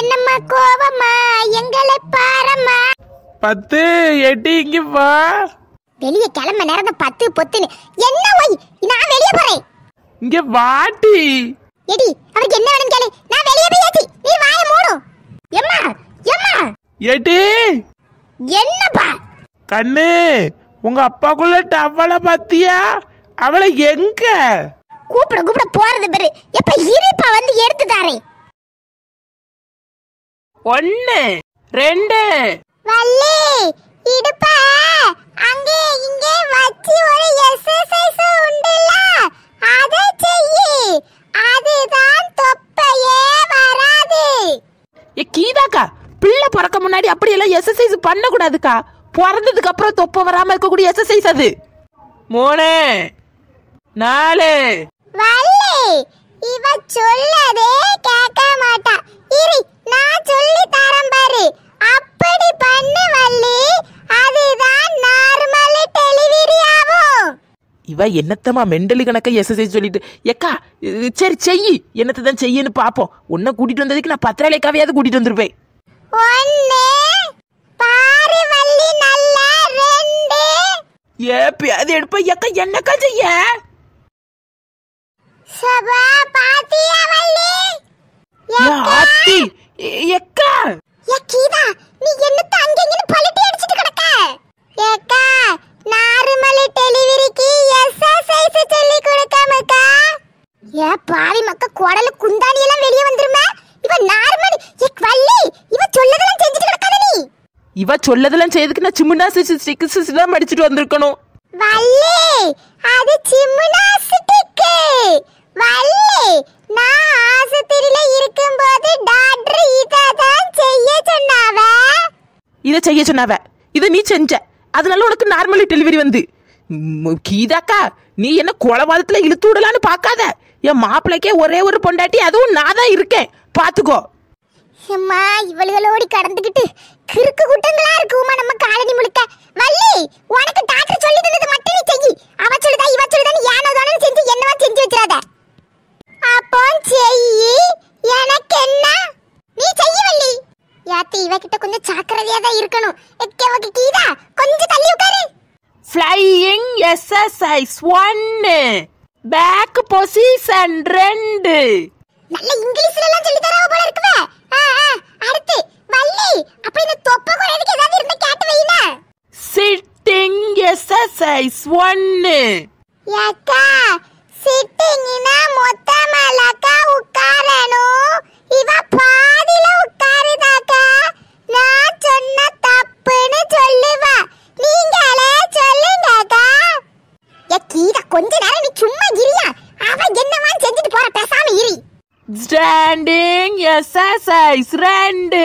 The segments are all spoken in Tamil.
என்னம்மா கோவமா எங்களை பாரம்மா பத்து எட்டு இங்க வா வெளியே கிளம்ப நேரம் பத்து பொத்துன்னு என்ன ஒய் நான் வெளியே போறேன் இங்க வாட்டி எடி அவருக்கு என்ன வேணும் கேளு நான் வெளியே போயாச்சு நீ வாய மூடும் எம்மா எம்மா எட்டி என்னப்பா கண்ணு உங்க அப்பாக்குள்ள டவலை பாத்தியா அவளை எங்க கூப்பிட கூப்பிட போறது பேரு எப்ப இருப்பா வந்து எடுத்து தாரேன் ஒன்னு ரெண்டு வள்ளி இடுப்ப அங்கே இங்கே வச்சு ஒரு எக்ஸசைஸ் உண்டுல அத செய்யி அதுதான் தொப்பையே வராது ஏ கீதாக்கா பிள்ளை பிறக்க முன்னாடி அப்படி எல்லாம் எக்ஸசைஸ் பண்ண கூடாதுக்கா பிறந்ததுக்கு அப்புறம் தொப்பை வராம இருக்கக்கூடிய எக்ஸசைஸ் அது மூணு நாலு வள்ளி இவ சொல்லதே கேட்க மாட்டா இரு நான் சொல்லி தரேன் பாரு அப்படி பண்ணு வள்ளி அதுதான் நார்மல் டெலிவரி ஆகும் இவ என்னத்தம்மா மெண்டலி கணக்க எக்ஸசைஸ் சொல்லிட்டு ஏக்கா இது சரி செய் என்னத்தை தான் செய்யன்னு பாப்போம் உன்னை கூட்டிட்டு வந்ததுக்கு நான் பத்திராலைக்காவையாவது கூட்டிட்டு வந்திருப்பேன் ஒன்னு பாரு வள்ளி நல்ல ரெண்டு ஏ அது எடுப்ப ஏக்கா என்னக்கா செய்ய சபா பாத்தியா வள்ளி ஏ, ஆத்தி ஏ, ஏக்கா ஏ கீதா நீ என்னத்த அங்க இங்கன்னு பலட்டி அடிச்சிட்டு கிடக்க ஏக்கா நார்மல் டெலிவரிக்கு எக்ஸசைஸ் சொல்லி கொடுக்காமக்கா ஏ பாவி மக்க குடல குந்தாணி எல்லாம் வெளிய வந்துருமே இவ நார்மல் ஏ வள்ளி இவ சொல்லதெல்லாம் செஞ்சுட்டு கிடக்காத நீ இவ சொல்லதெல்லாம் செய்யறதுக்கு நான் சிம்னாசிஸ் ஸ்டிக்ஸஸ் எல்லாம் மடிச்சிட்டு வந்திருக்கணும் வள்ளி அது ஜிம்னாஸ்டிக் வள்ளி நான் ஆஸ்பத்திரியில இருக்கும்போது டாக்டர் இததான் செய்ய சொன்னாவ இதை செய்ய சொன்னாவ இதை நீ செஞ்ச அதனால உனக்கு நார்மல் டெலிவரி வந்து ம், கீதாக்கா நீ என்ன கொலவாதத்துல இழுத்து விடலான்னு பார்க்காத என் மாப்பிள்ளைக்கே ஒரே ஒரு பொண்டாட்டி அதுவும் நான் தான் இருக்கேன் பாத்துக்கோ அம்மா இவளுகளோடி கடந்துகிட்டு கிறுக்கு குட்டங்களா இருக்குமா நம்ம காலனி முழுக்க வள்ளி உனக்கு டாக்டர் சொல்லி தந்தது மட்டும் நீ செய் அவ சொல்லுதா இவ சொல்லுதா நீ ஏனோ தானோ செஞ்சு என்னவா செஞ்சு வச்சிராத அப்போ செய் எனக்கு என்ன நீ செய் வள்ளி யாத்தி இவ கிட்ட கொஞ்சம் ஜாக்கிரதையா தான் இருக்கணும் எக்கே ஓகே கீதா கொஞ்சம் தள்ளி உட்காரு ஃப்ளையிங் எக்ஸசைஸ் ஒன்னு பேக் பொசிஷன் ரெண்டு நல்ல இங்கிலீஷ்ல எல்லாம் சொல்லி தரவ போல இருக்குவே ஆ, ஆ, அடுத்து வள்ளி அப்ப இந்த தொப்பை குறையதுக்கு ஏதாவது இருந்தா கேட்டு வைனா சிட்டிங் எக்ஸசைஸ் ஒன்னு ஏக்கா சிட்டிங்னா மொத்த மேலக்கா உட்காரணும் இவ பாதியில உட்காருதாக்கா நான் சொன்ன தப்புன்னு சொல்லுவா நீங்களே சொல்லுங்கக்கா ஏ கீதா கொஞ்ச நேரம் நீ சும்மா இரியா அவ என்னவா செஞ்சுட்டு போற பேசாம இரி ஸ்டாண்டிங் எக்ஸசைஸ் ரெண்டு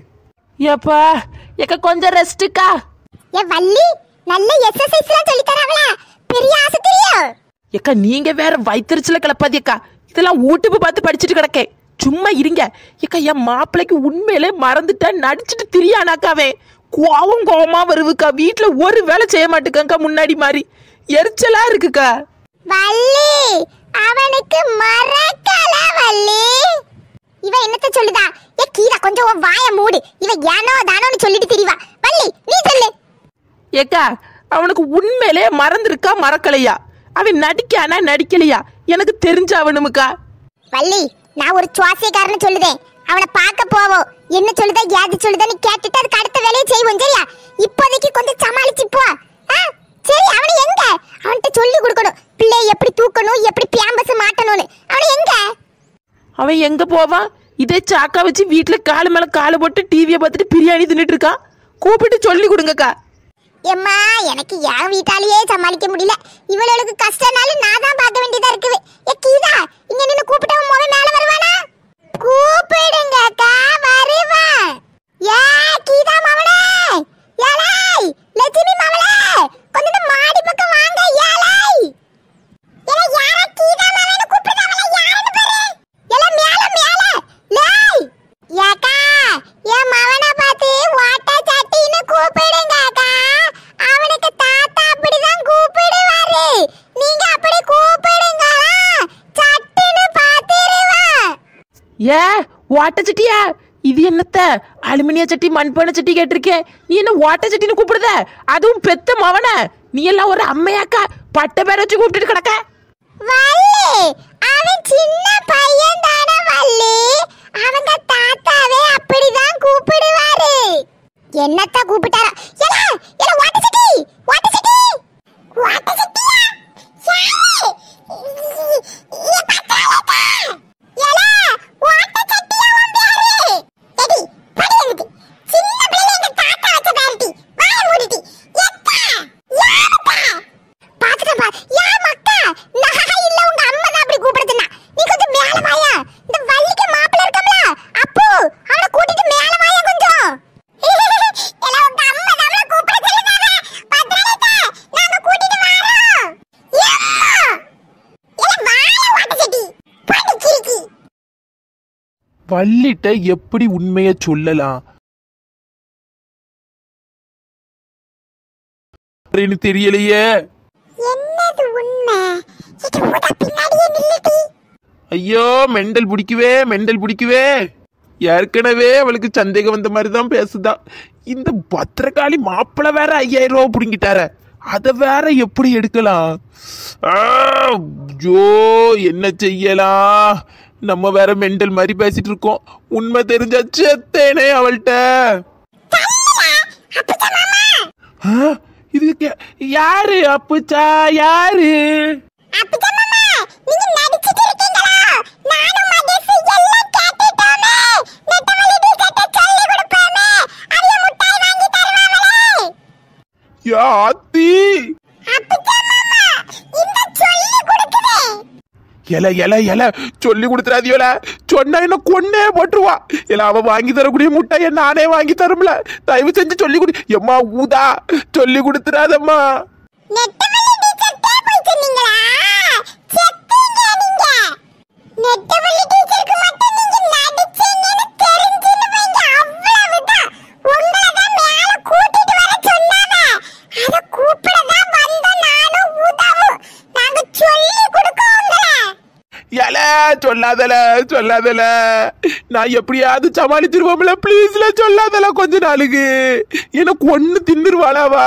எப்பா எக்க கொஞ்சம் ரெஸ்ட்டுக்கா ஏ வள்ளி நல்ல எக்ஸசைஸ்லாம் சொல்லி தராங்களா பெரிய ஆசை தெரியும் எக்கா நீங்க வேற வயிற்றுல கிளப்பாதியக்கா இதெல்லாம் ஊட்டுப்பு பார்த்து படிச்சுட்டு கிடக்கேன் சும்மா இருங்க எக்கா என் மாப்பிள்ளைக்கு உண்மையிலே மறந்துட்டா நடிச்சிட்டு திரியானாக்காவே கோவம் கோவமா வருவுக்கா வீட்டுல ஒரு வேலை செய்ய மாட்டேக்கா முன்னாடி மாதிரி எரிச்சலா இருக்குக்கா வள்ளி அவனுக்கு மறக்கல வள்ளி இவ என்னத்த சொல்லுதா ஏ கீதா கொஞ்சம் உன் வாய மூடு இவ ஏனோ தானோன்னு சொல்லிட்டு திரிவா வள்ளி நீ சொல்லு ஏக்கா அவனுக்கு உண்மையிலே மறந்துருக்கா மறக்கலையா அவன் நடிக்கானா நடிக்கலையா எனக்கு தெரிஞ்ச அவனுமுக்கா வள்ளி நான் ஒரு சுவாசியக்காரன்னு சொல்லுதேன் அவனை பார்க்க போவோம் என்ன சொல்லுதா ஏது சொல்லுதான்னு கேட்டுட்டு அதுக்கு அடுத்த வேலையை செய்வோம் சரியா இப்போதைக்கு கொஞ்சம் சமாளிச்சு போ ஆ? சரி அவனை எங்க அவன்கிட்ட சொல்லி கொடுக்கணும் பிள்ளையை எப்படி தூக்கணும் எப்படி பேம்பஸ் மாட்டணும்னு அவனை எங்க அவன் எங்க போவான் இதே சாக்கா வச்சு வீட்டுல காலு மேல காலு போட்டு டிவியை பார்த்துட்டு பிரியாணி தின்னுட்டு இருக்கான் கூப்பிட்டு சொல்லி கொடுங்கக்கா எம்மா எனக்கு என் வீட்டாலேயே சமாளிக்க முடியல இவளுக்கு கஷ்டனாலும் நான் தான் பார்க்க வேண்டியதா இருக்குது ஏ கீதா இங்க நின்னு கூப்பிட்டவன் முத மேல வருவானா கூப்பிடுங்க அக்கா வருவான் ஏ கீதா மவளே ஏலை லட்சுமி மவளே கொஞ்சம் இந்த மாடி பக்கம் வாங்க ஏலை ஏலே யாரா கீதா மவளேன்னு கூப்பிடுறாங்களே யாருன்னு பாரு ஏலே மேல மேல லேய் ஏக்கா என் மவனை பார்த்து வாட்ட சட்டின்னு கூப்பிடுங்க அக்கா அவனுக்கு தாத்தா அப்படிதான் கூப்பிடுவாரு நீங்க அப்படி கூப்பிடுங்களா சட்டுன்னு பாத்துருவான் ஏ ஓட்டச்சிட்டியா இது இது என்னத்த அலுமினிய சட்டி மண்பானை சட்டி கேட்டிருக்கேன் நீ என்ன ஓட்ட சட்டின்னு கூப்பிடுத அதுவும் பெத்த மவன நீ எல்லாம் ஒரு அம்மையாக்கா பட்ட பேர வச்சு கூப்பிட்டுட்டு கிடக்க வள்ளி அவன் சின்ன பையன் தானே வள்ளி அவங்க தாத்தாவே அப்படிதான் கூப்பிடுவாரு என்னத்த கூப்பிட்டாரா எல எல வாட்ட சட்டி வாட்ட சட்டி வாட்ட சட்டியா யாரு ஏ பத்தாலதா எல வாட்ட சட்டியா உன் பேரு எடி படி எங்கிட்டு சின்ன பிள்ளை எங்க தாத்தா வச்ச பேரட்டி வாய மூடிட்டி எத்தா யாருக்கா பாத்துட்டேன் பா யா மக்கா நான் இல்ல உங்க அம்மா தான் அப்படி கூப்பிடுதுன்னா நீ கொஞ்சம் மேல வாயா இந்த வள்ளிக்கு மாப்பிள்ள இருக்கம்ல அப்பு அவனை கூட்டிட்டு மேல வாயா கொஞ்சம் இல்ல உங்க அம்மா நம்மள கூப்பிட சொல்லுதாங்க பத்ரலேக்கா நாங்க கூட்டிட்டு வரோம் ஏம்மா இல்ல வாயா வாட்ட செடி பாட்டு கிறுக்கி வள்ளிட்ட எப்படி உண்மைய சொல்லலாம் அப்படின்னு தெரியலையே என்னது உண்மை இது உட பின்னாடியே நில்லுடி ஐயோ மெண்டல் பிடிக்குவே மெண்டல் பிடிக்குவே ஏற்கனவே அவளுக்கு சந்தேகம் வந்த மாதிரி தான் பேசுதா இந்த பத்திரகாளி மாப்பிள்ளை வேற ஐயாயிரம் ரூபா பிடிங்கிட்டார அதை வேற எப்படி எடுக்கலாம் ஆ, ஐயோ என்ன செய்யலாம் நம்ம வேற மெண்டல் மாதிரி பேசிட்டு இருக்கோம் உண்மை தெரிஞ்சா செத்தேனே அவள்கிட்ட ஆ, இது கே- யாரு அப்புச்சா யாரு அப்பதான் மாமா நீங்க நடிச்சிட்டு இருக்கீங்களா நானும் மகேஷ் எல்லாம் கேட்டுட்டோமே நெட்டவள்ளி டீச்சர்ட்ட சொல்லி கொடுப்போமே அவிய முட்டாய் வாங்கி தருவாங்களே யா ஆத்தி அப்பதான் மாமா இந்த சொல்லி கொடுக்குதே எல எல எல சொல்லி கொடுத்துறாதியோல சொன்னா என்ன கொன்னே போட்டுருவா இல்ல அவ வாங்கி தரக்கூடிய முட்டைய நானே வாங்கி தரும்ல தயவு செஞ்சு சொல்லி கொடு எம்மா ஊதா சொல்லி கொடுத்துறாதம்மா நெட்டவள்ளி டீச்சர்ட்டே போய் சொன்னீங்களா செத்தீங்க நீங்க நெட்டவள்ளி டீச்சருக்கு மட்டும் நீங்க நடிச்சீங்கன்னு தெரிஞ்சுன்னு வைங்க அவ்வளவுதான் உங்களை தான் மேல கூட்டிட்டு வர சொன்னாங்க அத கூப்பிட தான் வந்த நானும் உதவும் நாங்க சொல்லி கொடுக்கோம் உங்களை எல சொல்லாதல சொல்லாதல நான் எப்படியாவது சமாளிச்சிருவோம்ல ப்ளீஸ்ல சொல்லாதல கொஞ்ச நாளுக்கு எனக்கு ஒண்ணு தின்னுருவாளாவா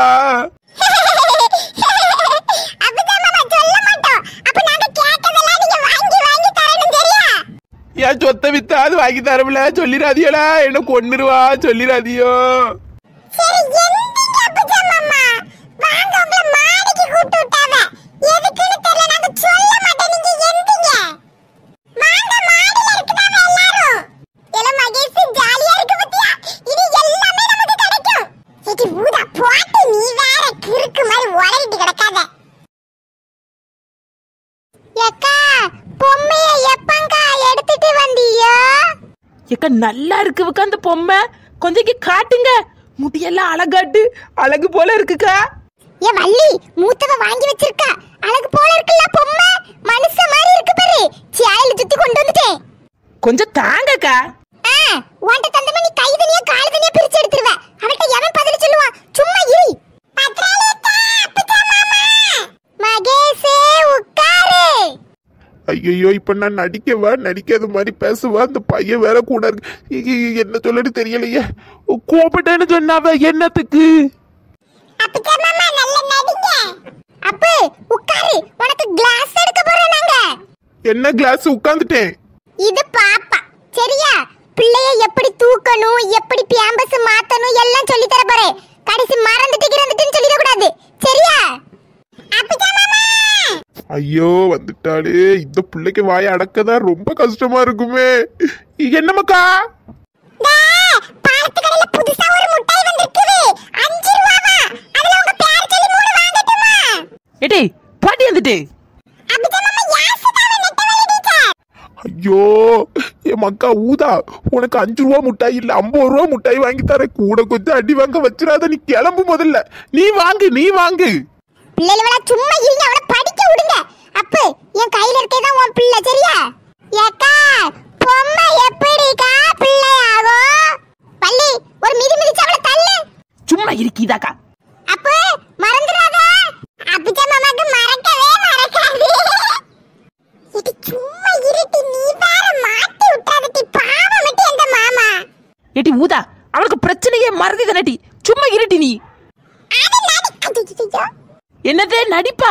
அப்பதான் மாமா சொல்ல மாட்டோம் அப்ப நாங்க கேட்டதெல்லாம் நீங்க வாங்கி வாங்கி தரணும் சரியா என் சொத்தை வித்தாது வாங்கி தரமுல சொல்லிடாதியோல எனக்கு ஒண்ணுருவா சொல்லிடாதியோ சரி எந்தீங்க அப்பதான் மாமா வாங்க உங்களை மாடிக்கு கூப்பிட்டு விட்டாவ எதுக்குன்னு தெரியல நாங்க சொல்ல மாட்டோம் நீங்க எந்தீங்க வாங்க மாடியில இருக்குதாவ எல்லாரும் எல மகேஷ் ஜாலியா இருக்கு பத்தியா இது எல்லாமே நமக்கு கிடைக்கும் இது ஊதா போட்டு நீ வேற கிறுக்கு மாதிரி உளறிட்டு கிடக்காத ஏக்கா பொம்மைய எப்பங்கா எடுத்துட்டு வந்தீயோ ஏக்கா நல்லா இருக்குவுக்கா அந்த பொம்மை கொஞ்சம் இங்க காட்டுங்க முடியெல்லாம் அழகாட்டு அழகு போல இருக்குக்கா ஏ வள்ளி மூத்தவ வாங்கி வச்சிருக்கா அழகு போல இருக்குல்ல பொம்மை மனுஷ மாதிரி இருக்கு பாரு சேலையில சுத்தி கொண்டு வந்துட்டேன் கொஞ்சம் தாங்கக்கா ஆ உன்கிட்ட தந்தமா நீ கை தனியா கால் தனியா பிரிச்சு எடுத்துருவ அவன்கிட்ட எவன் பதில் சொல்லுவான் சும்மா இரு மகேஷே உட்காரு ஐயோ இப்ப நான் நடிக்கவா நடிக்காத மாதிரி பேசுவா அந்த பையன் வேற கூட இருக்கு இ- இ- என்ன சொல்லன்னு தெரியலையே கோபட்டேன்னு சொன்னாவ என்னத்துக்கு அப்பதான் மாமா நல்ல நடிங்க அப்பு உட்காரு உனக்கு கிளாஸ் எடுக்க போறோம் நாங்க என்ன கிளாஸ் உட்காந்துட்டேன் இது பாப்பா சரியா பிள்ளைய எப்படி தூக்கணும் எப்படி பேம்பஸ் மாத்தணும் எல்லாம் சொல்லி தர போறேன் கடைசி மறந்துட்டு கிறந்துட்டுன்னு சொல்லிட கூடாது சரியா அப்பதான் மாமா ஐயோ வந்துட்டாளே இந்த பிள்ளைக்கு வாய அடக்கதான் ரொம்ப கஷ்டமா இருக்குமே என்னமக்கா பாலத்து கடையில புதுசா ஒரு முட்டாய் வந்திருக்குது அஞ்சு ரூபாவா அதுல உங்க பேர் சொல்லி மூணு வாங்கட்டுமா ஏடி பாட்டி வந்துட்டு அப்பதான் மாமா யாசுதாவ நெட்டவள்ளி டீச்சர் ஐயோ என் மக்கா ஊதா உனக்கு அஞ்சு ரூபா முட்டாய் இல்ல ஐம்பது ரூபா முட்டாய் வாங்கி தரேன் கூட கொஞ்சம் அடி வாங்க வச்சிடாத நீ கிளம்பு முதல்ல நீ வாங்கு நீ வாங்கு பிள்ளைகள சும்மா இருங்க அவளை படிக்க விடுங்க அப்பு என் கையில இருக்கேதான் உன் பிள்ளை சரியா ஏக்கா பொம்மை எப்படிக்கா பிள்ளை ஆகும் பள்ளி ஒரு மிதி மிதிச்சு அவளை தள்ளு சும்மா இருக்கிதாக்கா அப்பு மறந்துடாத அப்புச்சா மாமாக்கு மறக்கவே மறக்காது இது சும்மா இருட்டி நீ வேற மாட்டி விட்டாதட்டி பாவம் மட்டும் எந்த மாமா ஏட்டி ஊதா அவளுக்கு பிரச்சனையே மறதி தானடி சும்மா இருட்டி நீ அது நடி ஐயோ என்னதே நடிப்பா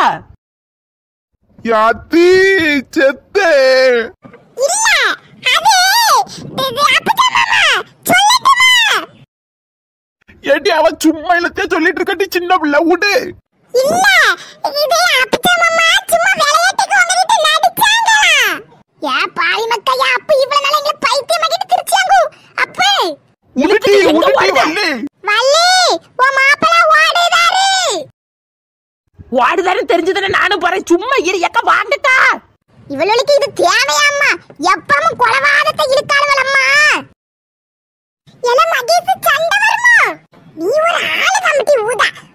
யாத்தி செத்தே இல்ல அது இது அப்பதான் மாமா சொல்லட்டுமா ஏட்டி அவ சும்மா இல்லத்தே சொல்லிட்டு இருக்கட்டி சின்ன பிள்ளை விடு இல்ல இது அப்பதான் மாமா சும்மா விளையாட்டுக்கு உங்ககிட்ட நடிச்சாங்களா ஏ பாவி மக்கா அப்ப இவ்வளவு நாள் எங்களை பைத்தியமாக்கிட்டு திருச்சாங்க அப்ப உடுட்டி எங்க உடுட்டி ஓடுத? வள்ளி வள்ளி உன் மாப்பிள்ள ஓடுதாரு வாடுதானே தெரிஞ்சதானே நானும் போறேன் சும்மா இரு எக்க வாங்கக்கா இவளுக்கு இது தேவையாம்மா எப்பவும் கொலவாதத்தை இழுத்தாளுவலம்மா எல மகேஷ் சண்டை வருமா நீ ஒரு ஆளு கமிட்டி ஊதா